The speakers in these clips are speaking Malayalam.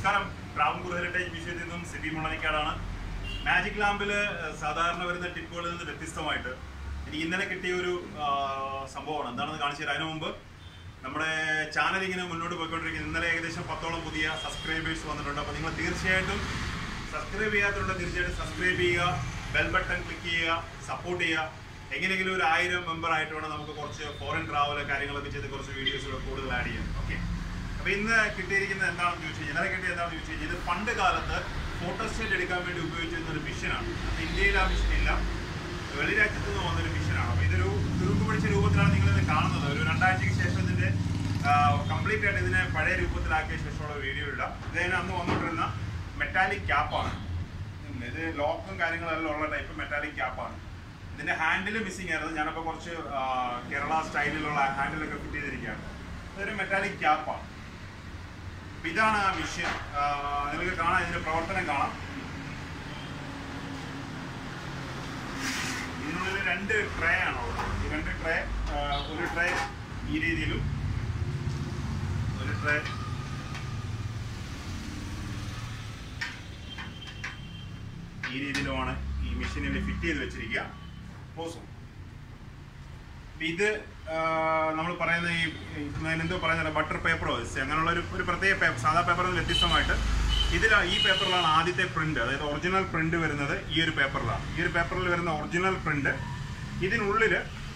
നമസ്കാരം ട്രാവൻകൂർ ഹെറിറ്റേജ് മ്യൂസിയത്തിൽ നിന്നും സിബി മുളനിക്കാടാണ് മാജിക് ലാമ്പിൽ സാധാരണ വരുന്ന ടിപ്പുകളിൽ നിന്ന് വ്യത്യസ്തമായിട്ട് എനിക്ക് ഇന്നലെ കിട്ടിയ ഒരു ആ, സംഭവമാണ് എന്താണെന്ന് കാണിച്ചു തരാം അതിനു മുമ്പ് നമ്മുടെ ചാനൽ ഇങ്ങനെ മുന്നോട്ട് പോയിക്കൊണ്ടിരിക്കുന്നത് ഇന്നലെ ഏകദേശം പത്തോളം പുതിയ സബ്സ്ക്രൈബേഴ്സ് വന്നിട്ടുണ്ട് അപ്പോൾ നിങ്ങൾ തീർച്ചയായിട്ടും സബ്സ്ക്രൈബ് ചെയ്യാത്തതുകൊണ്ട് തീർച്ചയായിട്ടും സബ്സ്ക്രൈബ് ചെയ്യുക ബെൽ ബട്ടൺ ക്ലിക്ക് ചെയ്യുക സപ്പോർട്ട് ചെയ്യുക എങ്ങനെയെങ്കിലും ഒരു ആയിരം മെമ്പർ ആയിട്ട് വേണം നമുക്ക് കുറച്ച് ഫോറിൻ ട്രാവൽ കാര്യങ്ങളൊക്കെ ചെയ്ത് കുറച്ച് വീഡിയോസ് കൂടുതൽ ആഡ് ചെയ്യാം ഓക്കെ അപ്പൊ ഇന്ന് കിട്ടിയിരിക്കുന്നത് എന്താണെന്ന് ചോദിച്ചു കഴിഞ്ഞാൽ ഇന്നലെ കിട്ടിയത് എന്താണെന്ന് ചോദിച്ചു കഴിഞ്ഞാൽ ഇത് പണ്ട് കാലത്ത് ഫോട്ടോസ്റ്റേറ്റ് എടുക്കാൻ വേണ്ടി ഉപയോഗിച്ചിരുന്ന ഒരു മിഷനാണ് അപ്പൊ ഇന്ത്യയിൽ ആ മിഷൻ ഇല്ല വെളി രാജ്യത്ത് നിന്ന് വന്നൊരു മിഷനാണ് അപ്പൊ ഇതൊരു തുരുമ്പ് പിടിച്ച രൂപത്തിലാണ് നിങ്ങൾ ഇത് കാണുന്നത് ഒരു രണ്ടാഴ്ചയ്ക്ക് ശേഷം ഇതിന്റെ കംപ്ലീറ്റ് ആയിട്ട് ഇതിനെ പഴയ രൂപത്തിലാക്കിയ ശേഷമുള്ള വീഡിയോ ഇടാം ഇതിന് അന്ന് വന്നുകൊണ്ടിരുന്ന മെറ്റാലിക് ക്യാപ്പാണ് ഇത് ലോക്കും കാര്യങ്ങളെല്ലാം ഉള്ള ടൈപ്പ് മെറ്റാലിക് ക്യാപ്പാണ് ഇതിന്റെ ഹാൻഡിൽ മിസ്സിംഗ് ആയിരുന്നു ഞാനപ്പോൾ കുറച്ച് ആ, കേരള സ്റ്റൈലിലുള്ള ഹാൻഡിലൊക്കെ ഫിറ്റ് ചെയ്തിരിക്കുകയാണ് ഇതൊരു മെറ്റാലിക് ക്യാപ്പാണ് അപ്പൊ ഇതാണ് ആ മിഷ്യൻ നിങ്ങൾക്ക് കാണാം ഇതിന്റെ പ്രവർത്തനം കാണാം ഇതിനുള്ളിൽ രണ്ട് ട്രേ ആണ് ഉള്ളത് ഈ രണ്ട് ട്രേ ഒരു ട്രേ ഈ രീതിയിലും ഒരു ട്രേ ഈ രീതിയിലുമാണ് ഈ മെഷീനിൽ ഫിറ്റ് ചെയ്ത് വെച്ചിരിക്കുക പോസും ഇത് നമ്മൾ പറയുന്ന ഈ എന്തോ പറയുന്നത് ബട്ടർ പേപ്പറോ അങ്ങനെയുള്ള ഒരു ഒരു പ്രത്യേക പേപ്പർ സാധാ പേപ്പറിൽ നിന്ന് വ്യത്യസ്തമായിട്ട് ഇതിൽ ഈ പേപ്പറിലാണ് ആദ്യത്തെ പ്രിന്റ് അതായത് ഒറിജിനൽ പ്രിന്റ് വരുന്നത് ഈ ഒരു പേപ്പറിലാണ് ഈ ഒരു പേപ്പറിൽ വരുന്ന ഒറിജിനൽ പ്രിന്റ് ഇതിനുള്ളിൽ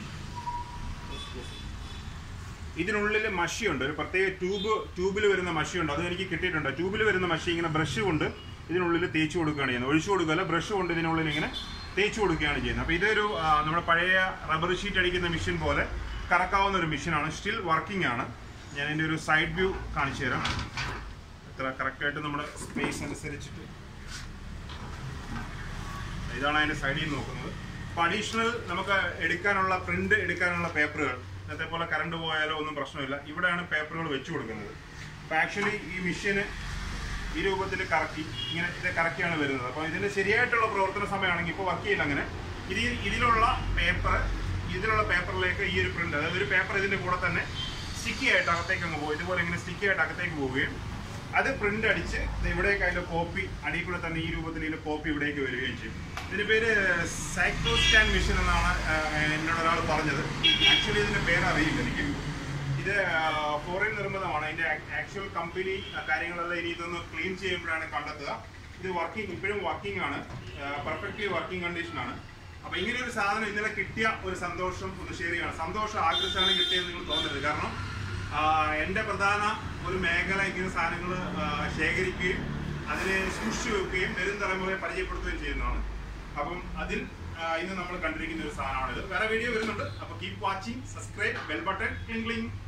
ഇതിനുള്ളിൽ മഷിയുണ്ട് ഒരു പ്രത്യേക ട്യൂബ് ട്യൂബിൽ വരുന്ന മഷിയുണ്ട് അത് എനിക്ക് കിട്ടിയിട്ടുണ്ട് ട്യൂബിൽ വരുന്ന മഷി ഇങ്ങനെ ബ്രഷ് കൊണ്ട് ഇതിനുള്ളിൽ തേച്ച് കൊടുക്കുകയാണ് ചെയ്യുന്നത് ഒഴിച്ചു കൊടുക്കുകയല്ല ബ്രഷ് കൊണ്ട് ഇതിനുള്ളിൽ ഇങ്ങനെ തേച്ച് കൊടുക്കുകയാണ് ചെയ്യുന്നത് അപ്പോൾ ഇതൊരു ആ, നമ്മുടെ പഴയ റബ്ബർ ഷീറ്റ് അടിക്കുന്ന മെഷീൻ പോലെ കറക്കാവുന്ന ഒരു മെഷീനാണ് സ്റ്റിൽ വർക്കിംഗ് ആണ് ഞാൻ ഇതിൻ്റെ ഒരു സൈഡ് വ്യൂ കാണിച്ചു തരാം എത്ര കറക്റ്റായിട്ട് നമ്മുടെ സ്പേസ് അനുസരിച്ചിട്ട് ഇതാണ് അതിന്റെ സൈഡിൽ നിന്ന് നോക്കുന്നത് അപ്പൊ അഡീഷണൽ നമുക്ക് എടുക്കാനുള്ള പ്രിന്റ് എടുക്കാനുള്ള പേപ്പറുകൾ ഇന്നത്തെ പോലെ കറണ്ട് പോയാലോ ഒന്നും പ്രശ്നമില്ല ഇവിടെയാണ് പേപ്പറുകൾ വെച്ച് കൊടുക്കുന്നത് അപ്പൊ ആക്ച്വലി ഈ മെഷീന് ഈ രൂപത്തിൽ കറക്കി ഇങ്ങനെ ഇത് കറക്കിയാണ് വരുന്നത് അപ്പോൾ ഇതിന്റെ ശരിയായിട്ടുള്ള പ്രവർത്തന സമയമാണെങ്കിൽ ഇപ്പോൾ വർക്ക് ചെയ്യില്ല അങ്ങനെ ഇത് ഇതിലുള്ള പേപ്പർ ഇതിലുള്ള പേപ്പറിലേക്ക് ഈ ഒരു പ്രിന്റ് അതായത് ഒരു പേപ്പർ ഇതിന്റെ കൂടെ തന്നെ സ്റ്റിക്കി ആയിട്ട് അകത്തേക്ക് അങ്ങ് പോകും ഇതുപോലെ ഇങ്ങനെ സ്റ്റിക്കി ആയിട്ട് അകത്തേക്ക് പോവുകയും അത് പ്രിന്റ് അടിച്ച് ദേ ഇവിടേക്ക് അതിന്റെ കോപ്പി അടിയിൽ കൂടെ തന്നെ ഈ രൂപത്തിൽ ഇതിന്റെ കോപ്പി ഇവിടേക്ക് വരികയും ചെയ്യും ഇതിന്റെ പേര് സൈക്ലോസ്കാൻ മെഷീൻ എന്നാണ് ആ, എന്നോട് ഒരാൾ പറഞ്ഞത് ആക്ച്വലി ഇതിന്റെ പേര് അറിയില്ല എനിക്ക് ഇത് ഫോറിൻ നിർമ്മിതമാണ് അതിന്റെ ആക്ച്വൽ കമ്പനി കാര്യങ്ങളെല്ലാം ഇനി ഇതൊന്ന് ക്ലീൻ ചെയ്യുമ്പോഴാണ് കണ്ടെത്തുക ഇത് വർക്കിംഗ് ഇപ്പോഴും വർക്കിംഗ് ആണ് പെർഫെക്റ്റ്ലി വർക്കിംഗ് കണ്ടീഷൻ ആണ് അപ്പൊ ഇങ്ങനെ ഒരു സാധനം ഇന്നലെ കിട്ടിയ ഒരു സന്തോഷം ഒന്ന് ഷെയർ ചെയ്യണം സന്തോഷം ആഗ്രഹിച്ചാണ് കിട്ടിയെന്ന് നിങ്ങൾ തോന്നരുത് കാരണം ആ, എൻ്റെ പ്രധാന ഒരു മേഖല ഇങ്ങനെ സാധനങ്ങൾ ശേഖരിക്കുകയും അതിനെ സൂക്ഷിച്ചു വെക്കുകയും വരും തലമുറയെ പരിചയപ്പെടുത്തുകയും ചെയ്യുന്നതാണ് അപ്പം അതിൽ ആ, ഇന്ന് നമ്മൾ കണ്ടിരിക്കുന്ന ഒരു സാധനമാണിത് വേറെ വീഡിയോ വരുന്നുണ്ട് അപ്പോൾ keep watching subscribe bell button cling